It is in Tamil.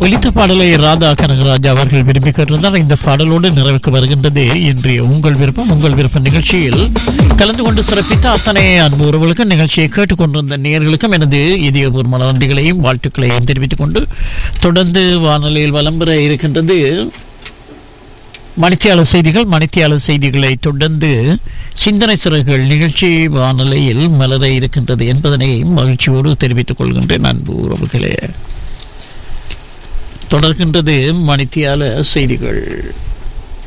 ஒலித்த பாடலை ராதா கனகராஜ் அவர்கள் விரும்பி கேட்டிருந்தார் இந்த பாடலோடு நிறைவுக்கு வருகின்றது இன்றைய உங்கள் விருப்பம் உங்கள் விருப்பம் நிகழ்ச்சியில் கலந்து கொண்டு சிறப்பித்த அத்தனை அன்பு உறவுகளுக்கும் நிகழ்ச்சியை கேட்டுக்கொண்டிருந்த நேயர்களுக்கும் எனது இதயபூர்வமான நன்றிகளையும் வாழ்த்துக்களையும் தெரிவித்துக் கொண்டு தொடர்ந்து வானொலியில் வலம் பெற இருக்கின்றது மணித்தியாளர் செய்திகள் மணித்தியாளர் செய்திகளை தொடர்ந்து சிந்தனை சிறகுகள் நிகழ்ச்சி வானொலியில் மலர இருக்கின்றது என்பதனை மகிழ்ச்சியோடு தெரிவித்துக் கொள்கின்றேன் அன்பு உறவுகளே தொடர்கின்றது மணித்தியால செய்திகள்